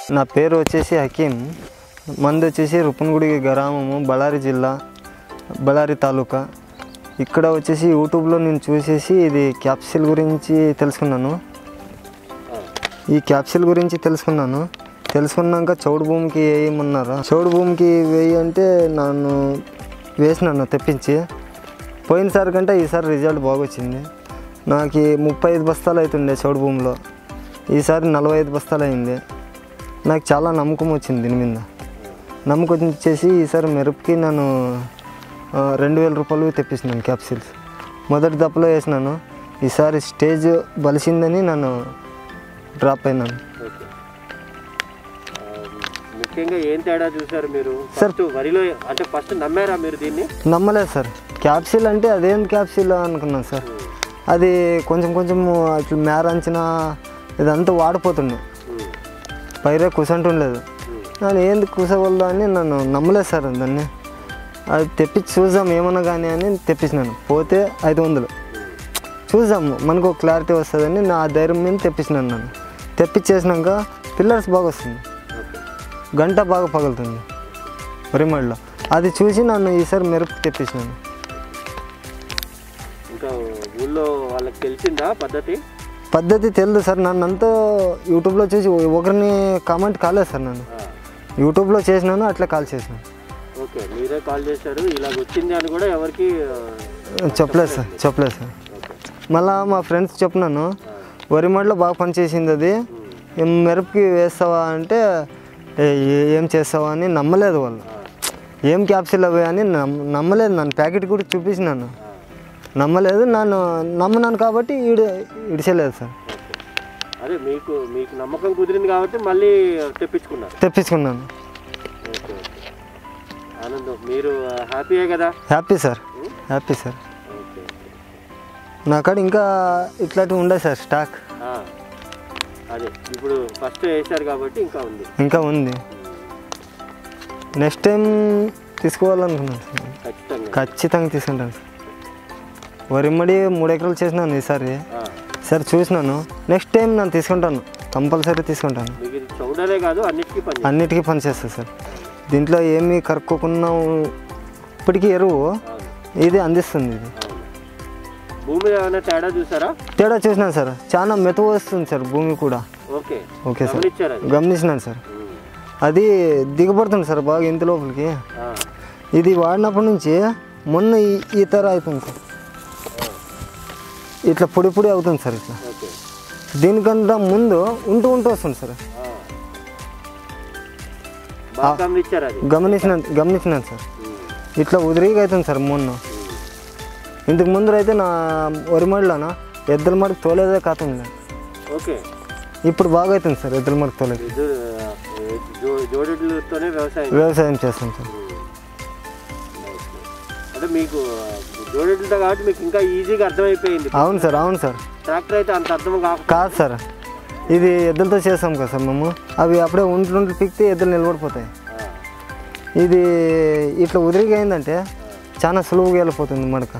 నా పేరు వచ్చేసి హకీం మంది వచ్చేసి రుప్పనగుడి గ్రామము బళ్ళారి జిల్లా బళ్ళారి తాలూకా ఇక్కడ వచ్చేసి యూట్యూబ్లో నేను చూసేసి ఇది క్యాప్సిల్ గురించి తెలుసుకున్నాను ఈ క్యాప్సిల్ గురించి తెలుసుకున్నాను తెలుసుకున్నాక చౌడు భూమికి వేయమన్నారు చౌడు భూమికి వేయి అంటే నన్ను వేసినాను తెప్పించి పోయినసారి కంటే ఈసారి రిజల్ట్ బాగా వచ్చింది నాకు ముప్పై ఐదు బస్తాలు అవుతుండే చౌడు భూమిలో ఈసారి నలభై ఐదు బస్తాలు అయింది నాకు చాలా నమ్మకం వచ్చింది దీని మీద నమ్మకం వచ్చేసి ఈసారి మిరపకి నేను ఆ, రెండు వేల రూపాయలు తెప్పించినాను క్యాప్సిల్స్ మొదటి దప్పలో వేసినాను ఈసారి స్టేజ్ బలిసిందని నన్ను డ్రాప్ అయినాను ఓకే ఆ, ముఖ్యంగా ఏం తేడా చూసారు మీరు సార్- ఫస్ట్ వరిలో అంటే ఫస్ట్ నమ్మారా మీరు దీన్ని నమ్మలేదు సార్ క్యాప్సిల్ అంటే అదేం క్యాప్సిల్ అనుకున్నాను సార్ అది కొంచెం కొంచెం అట్లా మేరంచిన ఇదంతా వాడిపోతుండే ఉమ్, పైరే కుసంటుండలేదు ఉమ్, నేను ఏంది కూసవద్దు అని నన్ను నమ్మలేదు సార్ దాన్ని అది తెప్పించి చూద్దాం ఏమన్నా కానీ అని తెప్పించినాను పోతే ఐదు వందలు చూద్దాము మనకు ఒక క్లారిటీ వస్తుందని నా ధైర్యం మీద తెప్పించినాను నన్ను తెప్పించేసినాక పిల్లర్స్ బాగా వస్తుంది ఓకే గంట బాగా పగులుతుంది వరిమడిలో అది చూసి నన్ను ఈసారి మెరుపు తెప్పించినాను ఇంకా ఊళ్ళో వాళ్ళకి తెలిసిందా పద్ధతి పద్ధతి తెలియదు సార్ నన్ను అంతా యూట్యూబ్లో చూసి ఒకరిని కామెంట్ కాలేదు సార్ నన్ను ఆ, యూట్యూబ్లో చేసినాను అట్లా కాల్ చేసినాను ఓకే మీరే కాల్ చేశారు ఇలాగ వచ్చింది అని కూడా ఎవరికి ఆ, చెప్పలేదు సార్ చెప్పలేదు సార్ ఓకే మళ్ళా మా ఫ్రెండ్స్ చెప్పినాను వరిమడిలో బాగా పనిచేసింది అది ఏం మెరుపుకి వేస్తావా అంటే "ఏ- ఏ- ఏం చేస్తావా అని నమ్మలేదు వాళ్ళు ఏం క్యాప్సిల్ అవి అని నమ్- నమ్మలేదు నన్ను ప్యాకెట్ కూడా చూపించినాను నమ్మలేదు నన్ను నమ్మనాను కాబట్టి ఇడి ఇడిచలేదు సార్ ఓకే అదే మీకు మీకు నమ్మకం కుదిరింది కాబట్టి మళ్ళీ తెప్పించుకున్నారు తెప్పించుకున్నాను ఓకే ఓకే ఆనందం మీరు హ్యాపీయే కదా happy sir happy sir okay నా కాడ ఇంకా ఇట్లాంటివి ఉండే సార్ స్టాక్ ఆ, అదే ఇప్పుడు ఫస్ట్ వేసారు కాబట్టి ఇంకా ఉంది ఇంకా ఉంది నెక్స్ట్ టైం తీసుకోవాలనుకున్నాను సార్ ఖచ్చితంగా ఖచ్చితంగా తీసుకుంటాను సార్ వరిమడి మూడు ఎకరాలు చేసినాను ఈసారి ఆ, సార్ చూసినాను నెక్స్ట్ టైం నేను తీసుకుంటాను కంపల్సరీ తీసుకుంటాను మీకు ఇది చౌడలే కాదు అన్నిటికీ పని అన్నిటికీ పనిచేస్తుంది సార్ దీంట్లో ఏమీ కరుక్కోకుండా ఇప్పటికీ ఎరువు అవును ఇది అందిస్తుంది ఇది అవును భూమి ఏమైనా తేడా చూసారా తేడా చూసినాను సార్ చాలా మెతువ వస్తుంది సార్ భూమి కూడా ఓకే ఓకే సార్ గమనించారు అది గమనించినాను సార్ ఉమ్, అది దిగబడుతుంది సార్ బాగా ఇంత లోపలికి ఆ, ఇది వాడినప్పటి నుంచి మొన్న ఈ ఈ తర అవుతుంది సార్ ఇట్లా పొడి పొడి అవుతుంది సార్ ఇట్లా ఓకే దీనికంటే ముందు ఉంటూ ఉంటూ వస్తుంది సార్ ఆ. బాగా గమనించారు అది గమనించిన గమనించినాను సార్ ఉమ్, ఇట్లా ఉదిరిగా అవుతుంది సార్ మొన్న ఉమ్, ఇంతకు ముందు అయితే నా వరిమడిలోన ఎద్దుల మడికి తోలేదే కాతుంది ఓకే ఇప్పుడు బాగా అవుతుంది సార్ ఎద్దుల మడికి తోలేదు ఎదురు జో- జోడెడ్లతోనే వ్యవసాయం వ్యవసాయం చేస్తాం సార్ ఉమ్. అంటే మీకు జోడెడ్లతో కాబట్టి మీకు ఇంకా ఈజీగా అర్థమైపోయింది అవును సార్ అవును సార్ ట్రాక్టర్ అయితే అంత అర్థం కాక కాదు సార్ ఇది ఎద్దులతో చేస్తాం కదా సార్ మేము అవి అప్పుడే ఒంట్లు ఒంట్లు పిక్తే ఎద్దులు నిలబడిపోతాయి ఆ, ఇది ఇట్లా ఉదిరిగా అయిందంటే చాలా సులువుగా వెళ్ళిపోతుంది మడక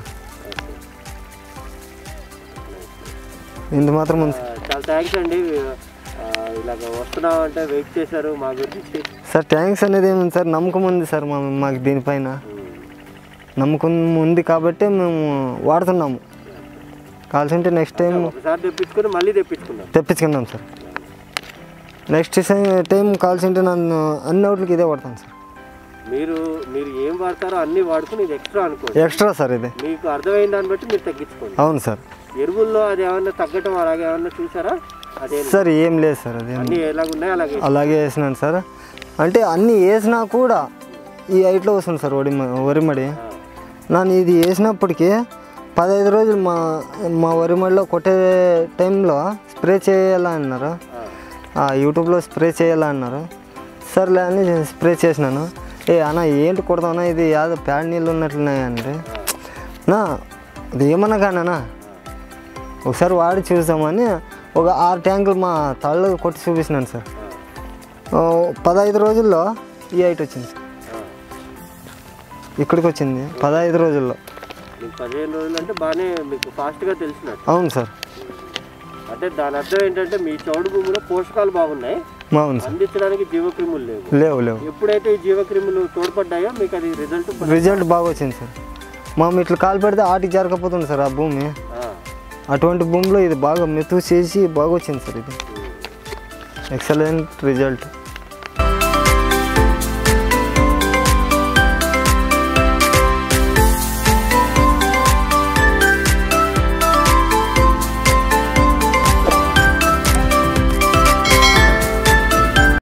ఇంత మాత్రం ఉంది ఆ, చాలా థ్యాంక్స్ అండి ఆ, ఇలాగ వస్తున్నాం అంటే వెయిట్ చేశారు మా గురించి సార్ ట్యాంక్స్ అనేది ఏముంది సార్ నమ్మకం ఉంది సార్ మా మాకు దీనిపైన ఉమ్. నమ్మకం ఉంది కాబట్టి మేము వాడుతున్నాము కావాల్సింటే నెక్స్ట్ టైం ఒకసారి తెప్పించుకొని మళ్ళీ తెప్పించుకున్నాం తెప్పించుకుందాం సార్ నెక్స్ట్ టైం కావాల్సింటే నన్ను అన్ని అవుట్లకి ఇదే వాడతాను సార్ మీరు మీరు ఏం వాడతారో అన్నీ వాడుకుని ఇది ఎక్స్ట్రా అనుకోండి ఎక్స్ట్రా సార్ ఇది మీకు అర్థమైన దాన్ని బట్టి మీరు తగ్గించుకోండి అవును సార్ ఎరువుల్లో అది ఏమన్నా తగ్గటం అలాగే ఏమన్నా చూసారా అదే సార్ ఏం లేదు సార్ అది అన్నీ ఎలాగున్నాయి అలాగే అలాగే వేసినాను సార్ అంటే అన్నీ వేసినా కూడా ఈ హైట్లో వస్తుంది సార్ వడి వరిమడి ఆ, నన్ను ఇది వేసినప్పటికీ పదహైదు రోజులు మా మా వరిమడిలో కొట్టే టైంలో స్ప్రే చేయాలా అన్నారు ఆ, ఆ, యూట్యూబ్లో స్ప్రే చేయాలా అన్నారు సర్లే అని స్ప్రే చేసినాను ఏ అన్న ఏంటి కొడతావునా ఇది యాదో ప్యాడ్ నీళ్ళు ఉన్నట్లున్నాయి అంటే నా అది ఏమన్నా కానా ఒకసారి వాడి చూద్దామని ఒక ఆరు ట్యాంకులు మా తళ్ళు కొట్టి చూపిస్తున్నాను సార్ ఆ, ఓ, పదహైదు రోజుల్లో ఈ హైట్ వచ్చింది సార్ ఆ. ఇక్కడికి వచ్చింది పదహైదు రోజుల్లో మీకు పదిహేను రోజులు అంటే బాగానే మీకు ఫాస్ట్గా తెలిసినట్టు అవును సార్ అంటే దాని అర్థం ఏంటంటే మీ చౌడు భూమిలో పోషకాలు బాగున్నాయి అవును సార్ అందించడానికి జీవక్రిములు లేవు లేవు లేవు ఎప్పుడైతే ఈ జీవక్రిములు తోడ్పడ్డాయో మీకు అది రిజల్ట్ రిజల్ట్ బాగా వచ్చింది సార్ మనం ఇట్లా కాలు పెడితే ఆటికి జరగకపోతుంది సార్ ఆ భూమి అటువంటి భూమిలో ఇది బాగా మెతుకు చేసి బాగా వచ్చింది సార్ ఇది ఎక్సలెంట్ రిజల్ట్